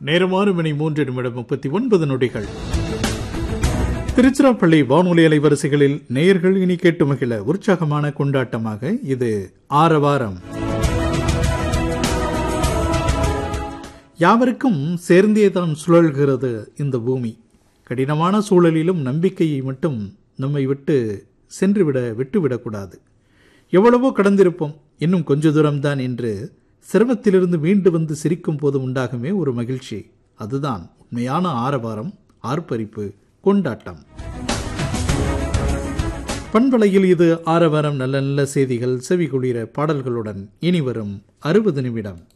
நேரமான மணி மூன்று நிமிடம் முப்பத்தி ஒன்பது நொடிகள் திருச்சிராப்பள்ளி வானொலி அலைவரிசைகளில் நேயர்கள் இனி கேட்டு மகிழ உற்சாகமான கொண்டாட்டமாக இது ஆரவாரம் யாவருக்கும் சேர்ந்தேதான் சுழல்கிறது இந்த பூமி கடினமான சூழலிலும் நம்பிக்கையை மட்டும் நம்மை விட்டு சென்றுவிட விட்டுவிடக்கூடாது எவ்வளவோ கடந்திருப்போம் இன்னும் கொஞ்ச தூரம்தான் என்று சிரமத்திலிருந்து மீண்டு வந்து சிரிக்கும் போது உண்டாகுமே ஒரு மகிழ்ச்சி அதுதான் உண்மையான ஆரவாரம் ஆர்ப்பரிப்பு கொண்டாட்டம் பண்பலையில் இது ஆரவாரம் நல்ல நல்ல செய்திகள் செவி குளிர பாடல்களுடன் இனி வரும் அறுபது நிமிடம்